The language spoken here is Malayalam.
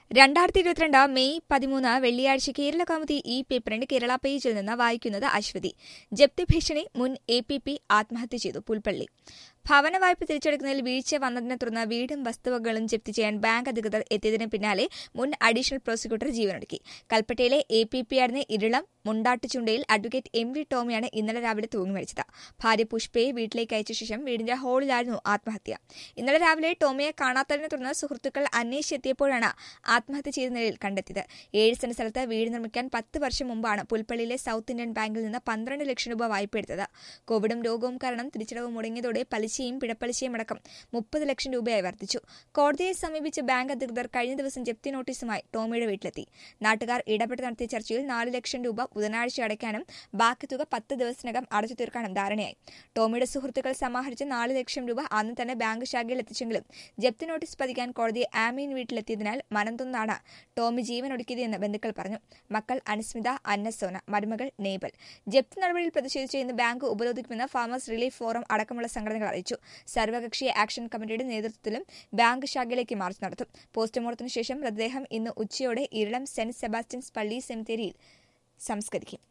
രണ്ടായിരത്തി ഇരുപത്തിരണ്ട് മെയ് പതിമൂന്ന് വെള്ളിയാഴ്ച കേരള കൗമുദി ഈ പേപ്പറിന്റെ കേരള പേജിൽ നിന്ന് വായിക്കുന്നത് അശ്വതി ജപ്തി ഭീഷണി മുൻ എ പി പി ആത്മഹത്യ ചെയ്തു പുൽപ്പള്ളി ഭവന വായ്പ തിരിച്ചെടുക്കുന്നതിൽ വീഴ്ച വന്നതിനെ തുടർന്ന് വീടും വസ്തുവകകളും ജപ്തി ചെയ്യാൻ ബാങ്ക് അധികൃതർ എത്തിയതിന് പിന്നാലെ മുൻ അഡീഷണൽ പ്രോസിക്യൂട്ടർ ജീവനൊടുക്കി കൽപ്പറ്റയിലെ എ പി പി ആയിരുന്ന ഇരിളം മുണ്ടാട്ടുചുണ്ടയിൽ അഡ്വക്കേറ്റ് എം വി ടോമിയാണ് ഇന്നലെ രാവിലെ തൂങ്ങി മരിച്ചത് ഭാര്യ പുഷ്പയെ വീട്ടിലേക്ക് അയച്ച ശേഷം വീടിന്റെ ഹാളിലായിരുന്നു ആത്മഹത്യ ഇന്നലെ രാവിലെ ടോമിയെ കാണാത്തതിനെ തുടർന്ന് സുഹൃത്തുക്കൾ അന്വേഷിച്ചെത്തിയപ്പോഴാണ് ആത്മഹത്യ ചെയ്ത നിലയിൽ കണ്ടെത്തിയത് ഏഴ് സെന്റ് സ്ഥലത്ത് വീട് നിർമ്മിക്കാൻ പത്ത് വർഷം മുമ്പാണ് പുൽപ്പള്ളിയിലെ സൗത്ത് ഇന്ത്യൻ ബാങ്കിൽ നിന്ന് പന്ത്രണ്ട് ലക്ഷം രൂപ വായ്പ എടുത്തത് കോവിഡും രോഗവും കാരണം തിരിച്ചടവ് മുടങ്ങിയതോടെ പലിശയും പിഴപ്പലിശയും അടക്കം മുപ്പത് ലക്ഷം രൂപയായി വർദ്ധിച്ചു കോടതിയെ സമീപിച്ച ബാങ്ക് അധികൃതർ കഴിഞ്ഞ ദിവസം ജപ്തി നോട്ടീസുമായി ടോമിയുടെ വീട്ടിലെത്തി നാട്ടുകാർ ഇടപെട്ട് നടത്തിയ ചർച്ചയിൽ നാല് ലക്ഷം രൂപ ബുധനാഴ്ച അടയ്ക്കാനും ബാക്കി തുക പത്ത് ദിവസത്തിനകം അടച്ചു തീർക്കാനും ധാരണയായി ടോമിയുടെ സുഹൃത്തുക്കൾ സമാഹരിച്ച നാല് ലക്ഷം രൂപ അന്ന് തന്നെ ബാങ്ക് ശാഖയിൽ എത്തിച്ചെങ്കിലും ജപ്തി നോട്ടീസ് പതിക്കാൻ കോടതി ആമീൻ വീട്ടിലെത്തിയതിനാൽ മനംതൊന്നാണ് ടോമി ജീവൻ ഒടുക്കിയതെന്ന് ബന്ധുക്കൾ പറഞ്ഞു മക്കൾ അനുസ്മിത അന്നസോന മരുമകൾ നേബൽ ജപ്തി നടപടിയിൽ പ്രതിഷേധിച്ച് ഇന്ന് ബാങ്ക് ഉപരോധിക്കുമെന്ന് ഫാമേഴ്സ് റിലീഫ് ഫോറം അടക്കമുള്ള സംഘടനകൾ അറിയിച്ചു സർവകക്ഷി ആക്ഷൻ കമ്മിറ്റിയുടെ നേതൃത്വത്തിലും ബാങ്ക് ശാഖയിലേക്ക് മാർച്ച് നടത്തും പോസ്റ്റ്മോർട്ടത്തിന് ശേഷം മൃതദേഹം ഇന്ന് ഉച്ചയോടെ ഇരളം സെന്റ് സെബാസ്റ്റ്യൻസ് പള്ളി സെമിത്തേരിയിൽ സംസ്കരിക്കും